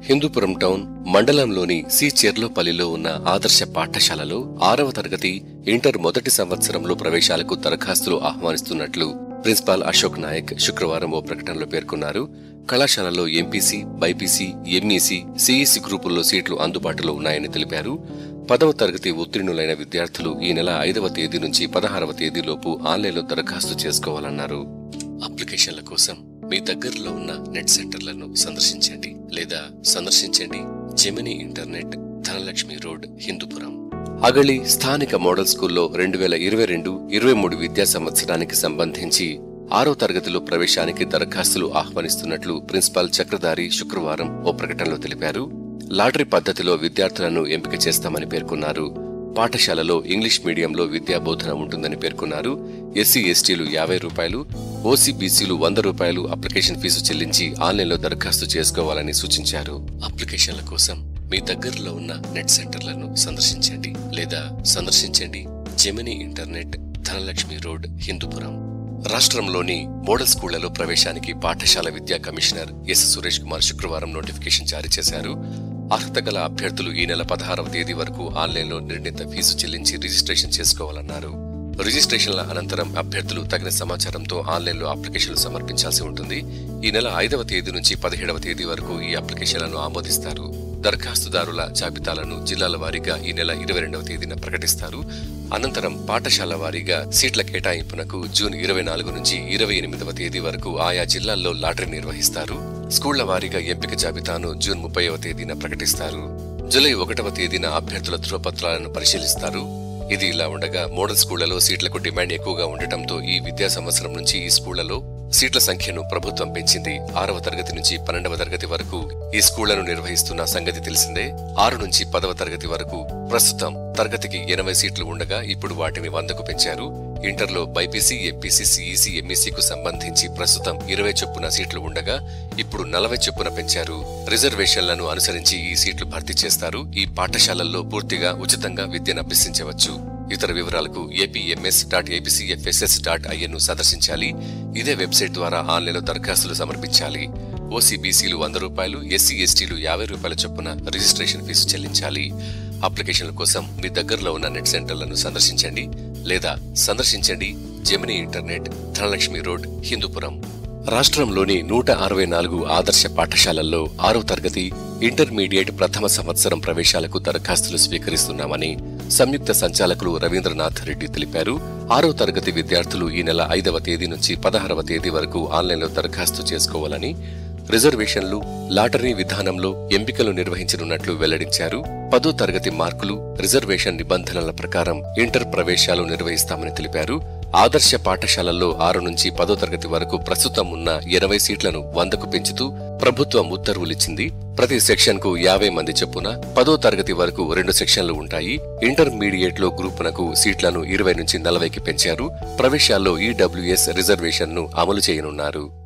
Hindupuram town మండలంలోని C చెర్లోపల్లిలో ఉన్న ఆదర్శ పాఠశాలలో ఆరవ తరగతి ఇంటర్ మొదటి సంవత్సరంలో ప్రవేశాలకు దరఖాస్తులు ఆహ్వానిస్తున్నట్లు ప్రిన్సిపాల్ అశోక్ నాయక్ శుక్రవారం ఓ ప్రకటనలో పేర్కొన్నారు కళాశాలలో ఎంపీసీ బైపీసీ ఎంఈసీ సిఈసీ గ్రూపుల్లో సీట్లు అందుబాటులో ఉన్నాయని తెలిపారు పదవ తరగతి ఉత్తీర్ణులైన విద్యార్థులు ఈ నెల ఐదవ తేదీ నుంచి పదహారవ తేదీలోపు ఆన్లైన్లో దరఖాస్తు చేసుకోవాలన్నారు అప్లికేషన్ల కోసం మీ దగ్గరలో ఉన్న నెట్ సెంటర్లను సందర్శించండి లేదా సందర్శించండి Gemini internet Dhanalakshmi road Hindupuram Agali స్థానిక మోడల్ స్కూల్లో రెండు వేల ఇరవై రెండు ఇరవై మూడు విద్యా సంవత్సరానికి సంబంధించి ఆరో తరగతిలో ప్రవేశానికి దరఖాస్తులు ఆహ్వానిస్తున్నట్లు ప్రిన్సిపాల్ చక్రధారి శుక్రవారం ఓ ప్రకటనలో తెలిపారు లాటరీ పద్ధతిలో విద్యార్థులను ఎంపిక చేస్తామని పేర్కొన్నారు పాఠశాలలో ఇంగ్లీష్ మీడియంలో విద్యా బోధన ఉంటుందని పేర్కొన్నారు ఎస్సీ ఎస్టీలు యాభై రూపాయలు ఓసీ బీసీలు వంద రూపాయలు అప్లికేషన్ ఫీజు చెల్లించి ఆన్లైన్లో దరఖాస్తు చేసుకోవాలని సూచించారు అప్లికేషన్ల కోసం మీ దగ్గరలో ఉన్న నెట్ సెంటర్లను సందర్శించండి లేదా సందర్శించండి Gemini internet Dhanalakshmi road Hindupuram రాష్ట్రంలోని మోడల్ స్కూళ్లలో ప్రవేశానికి పాఠశాల విద్యా కమిషనర్ ఎస్ సురేష్ కుమార్ శుక్రవారం నోటిఫికేషన్ జారీ చేశారు అర్హత గల అభ్యర్థులు ఈ నెల పదహారవ తేదీ వరకు ఆన్లైన్లో నిర్ణీత ఫీజు చెల్లించి రిజిస్ట్రేషన్ చేసుకోవాలన్నారు రిజిస్ట్రేషన్ల అనంతరం అభ్యర్థులు తగిన సమాచారంతో ఆన్లైన్లో అప్లికేషన్లు సమర్పించాల్సి ఉంటుంది ఈ నెల ఐదవ తేదీ నుంచి పదిహేడవ తేదీ వరకు ఈ అప్లికేషన్లను ఆమోదిస్తారు దరఖాస్తుదారుల జాబితాలను జిల్లాల వారీగా ఈ నెల ఇరవై రెండవ తేదీన ప్రకటిస్తారు అనంతరం పాఠశాల వారీగా సీట్ల కేటాయింపునకు జూన్ ఇరవై నాలుగు నుంచి ఇరవై ఎనిమిదవ తేదీ వరకు ఆయా జిల్లాల్లో లాటరీ నిర్వహిస్తారు స్కూళ్ల వారీగా ఎంపిక జాబితాను జూన్ ముప్పైవ తేదీన ప్రకటిస్తారు జూలై ఒకటవ తేదీన అభ్యర్థుల ధృవపత్రాలను పరిశీలిస్తారు ఇది ఇలా ఉండగా మోడల్ స్కూళ్లలో సీట్లకు డిమాండ్ ఎక్కువగా ఉండటంతో ఈ విద్యా సంవత్సరం నుంచి ఈ స్కూళ్లలో సీట్ల సంఖ్యను ప్రభుత్వం పెంచింది ఆరవ తరగతి నుంచి పన్నెండవ తరగతి వరకు ఈ స్కూళ్లను నిర్వహిస్తున్న సంగతి తెలిసిందే ఆరు నుంచి పదవ తరగతి వరకు ప్రస్తుతం తరగతికి ఎనభై సీట్లు ఉండగా ఇప్పుడు వాటిని వందకు పెంచారు ఇంటర్లో బైపీసీ ఎంపీసీ సిఈసీ ఎంఈసీకు సంబంధించి ప్రస్తుతం ఇరవై చొప్పున సీట్లు ఉండగా ఇప్పుడు నలభై చొప్పున పెంచారు రిజర్వేషన్లను అనుసరించి ఈ సీట్లు భర్తీ చేస్తారు ఈ పాఠశాలల్లో పూర్తిగా ఉచితంగా విద్యను అభ్యసించవచ్చు ఇతర వివరాలకు APMS dot APCFSS dot IN సందర్శించాలి ఇదే వెబ్సైట్ ద్వారా ఆన్లైన్లో దరఖాస్తులు సమర్పించాలి ఓసీబీసీలు వంద రూపాయలు ఎస్సీ ఎస్టీలు యాభై రూపాయల చొప్పున రిజిస్ట్రేషన్ ఫీజు చెల్లించాలి అప్లికేషన్ల కోసం మీ దగ్గరలో ఉన్న నెట్ సెంటర్లను సందర్శించండి లేదా సందర్శించండి Gemini internet Dhanalakshmi road Hindupuram రాష్ట్రంలోని నూట అరవై నాలుగు ఆదర్శ పాఠశాలల్లో ఆరో తరగతి ఇంటర్మీడియట్ ప్రథమ సంవత్సరం ప్రవేశాలకు దరఖాస్తులు స్వీకరిస్తున్నామని సంయుక్త సంచాలకులు రవీంద్రనాథ్ రెడ్డి తెలిపారు ఆరో తరగతి విద్యార్థులు ఈ నెల ఐదవ తేదీ నుంచి పదహారవ తేదీ వరకు ఆన్లైన్లో దరఖాస్తు చేసుకోవాలని రిజర్వేషన్లు లాటరీ విధానంలో ఎంపికలు నిర్వహించనున్నట్లు వెల్లడించారు పదో తరగతి మార్కులు రిజర్వేషన్ నిబంధనల ప్రకారం ఇంటర్ ప్రవేశాలు నిర్వహిస్తామని తెలిపారు ఆదర్శ పాఠశాలల్లో ఆరు నుంచి పదో తరగతి వరకు ప్రస్తుతం ఉన్న ఇరవై సీట్లను వందకు పెంచుతూ ప్రభుత్వం ఉత్తర్వులిచ్చింది ప్రతి సెక్షన్ కు యాభై మంది చొప్పున పదో తరగతి వరకు రెండు సెక్షన్లు ఉంటాయి ఇంటర్మీడియట్ లో గ్రూపునకు సీట్లను ఇరవై నుంచి నలభైకి పెంచారు ప్రవేశాల్లో ఈడబ్ల్యూఎస్ రిజర్వేషన్ ను అమలు చేయనున్నారు